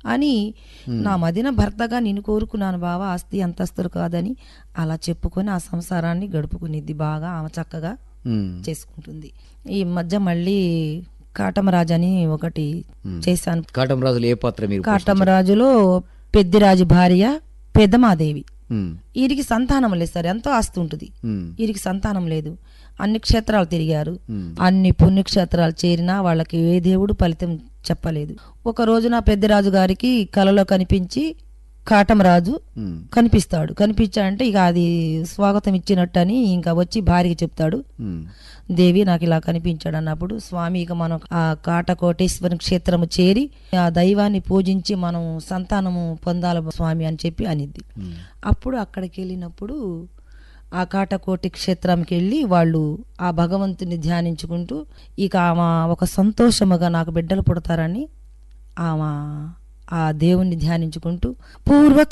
అని నా మదిన భర్తగా నిన్ను కోరుకున్నాను బావ ఆస్తి అంతస్తులు కాదని అలా చెప్పుకొని ఆ సంసారాన్ని గడుపుకునేది బాగా ఆమె చక్కగా ఉమ్. చేసుకుంటుంది ఈ మధ్య మళ్ళీ కాటమరాజు అని ఒకటి చేశాను కాటమరాజులు ఏ పాత్ర మీరు కాటమరాజులో పెద్దిరాజు భార్య పెద్దమాదేవి ఉమ్. వీరికి సంతానం లేదు సార్ ఎంతో ఆస్తి ఉంటుంది ఉమ్. వీరికి సంతానం లేదు అన్ని క్షేత్రాలు తిరిగారు ఉమ్. అన్ని పుణ్యక్షేత్రాలు చేరినా వాళ్ళకి ఏ దేవుడు ఫలితం చెప్పలేదు ఒక రోజున పెద్దరాజు గారికి కలలో కనిపించి కాటమరాజు ఉమ్. కనిపిస్తాడు కనిపించాడంటే ఇక అది స్వాగతం ఇచ్చినట్టు అని ఇంకా వచ్చి భార్యకి చెప్తాడు ఉమ్. దేవి నాకు ఇలా కనిపించాడు అన్నప్పుడు స్వామి ఇక మనం ఆ కాటకోటేశ్వరి క్షేత్రము చేరి ఆ దైవాన్ని పూజించి మనం సంతానము పొందాలి స్వామి అని చెప్పి అనిద్ది ఉమ్. అప్పుడు అక్కడికి వెళ్ళినప్పుడు ఆ కాటకోటి క్షేత్రంకి వెళ్ళి వాళ్ళు ఆ భగవంతుని ధ్యానించుకుంటూ ఇక ఆమె ఒక సంతోషముగా నాకు బిడ్డలు పుడతారని ఆమె ఆ దేవుణ్ణి ధ్యానించుకుంటూ పూర్వ